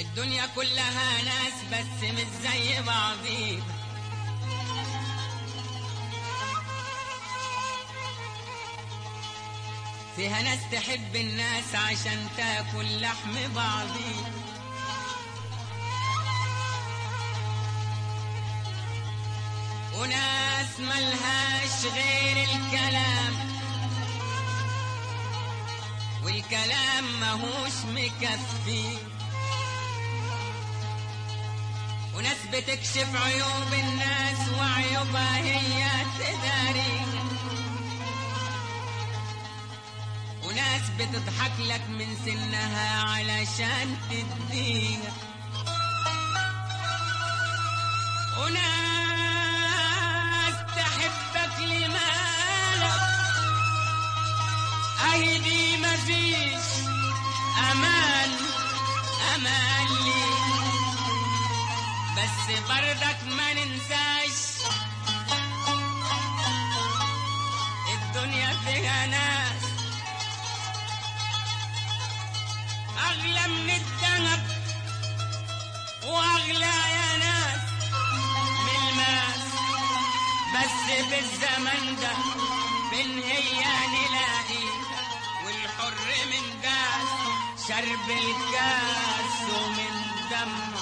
الدنيا كلها ناس بس مش زي بعضيها فيها ناس تحب الناس عشان تاكل لحم بعضيها وناس ملهاش غير الكلام والكلام ماهوش مكفي وناس بتكشف عيوب الناس وعيوبها هي تداري وناس بتضحك لك من سنها علشان تديها وناس تحبك لمالك اهي دي مفيش امان امان لي بس بردك ما ننساش الدنيا فيها ناس اغلى من الذهب واغلى يا ناس من الماس بس في الزمن ده فين هي نلاقيها والحر من داس شرب الكاس ومن دمه